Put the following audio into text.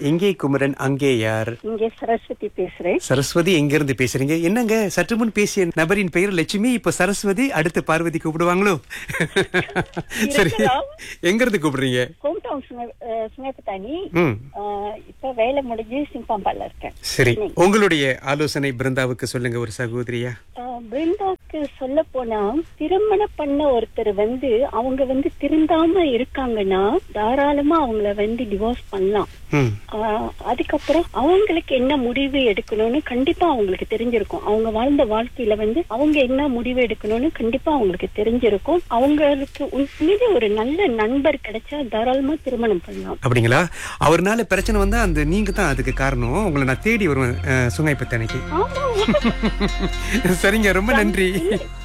எங்கே குமரன் அங்கே யார் இங்கே சரஸ்வதி பேசுறேன் சரஸ்வதி எங்க இருந்து பேசுறீங்க என்னங்க சற்று முன் பேசிய நபரின் பெயர் லட்சுமி இப்ப சரஸ்வதி அடுத்து பார்வதி கூப்பிடுவாங்களோ சரி இருக்கலாம். எங்க இருந்து கூப்பிடுறீங்க ஹோம் டவுன் சுமேபத்தானி ம் இப்ப வேலை முடிஞ்சு சிம்பாம்பால இருக்கேன் சரி உங்களுடைய ஆலோசனை பிருந்தாவுக்கு சொல்லுங்க ஒரு சகோதரியா அஹ், பிருந்தாவுக்கு சொல்ல போனா திருமணம் பண்ண ஒருத்தர் வந்து அவங்க வந்து திருந்தாம இருக்காங்கன்னா தாராளமா அவங்கள வந்து டிவோர்ஸ் பண்ணலாம் ம் ஆஹ் அதுக்கப்புறம் அவங்களுக்கு என்ன முடிவு எடுக்கணும்னு கண்டிப்பா அவங்களுக்கு தெரிஞ்சிருக்கும் அவங்க வாழ்ந்த வாழ்க்கையில வந்து அவங்க என்ன முடிவு எடுக்கணும்னு கண்டிப்பா அவங்களுக்கு தெரிஞ்சிருக்கும் அவங்களுக்கு உண்மையிலே ஒரு நல்ல நண்பர் கிடைச்சா தாராளமா திருமணம் பண்ணலாம் அப்படிங்களா அவர்னால பிரச்சனை வந்தா அந்த நீங்க தான் அதுக்கு காரணம் உங்களை நான் தேடி வருவேன் சுங்காய்பத்தனைக்கு ஆமா சரிங்க ரொம்ப நன்றி இல்ல,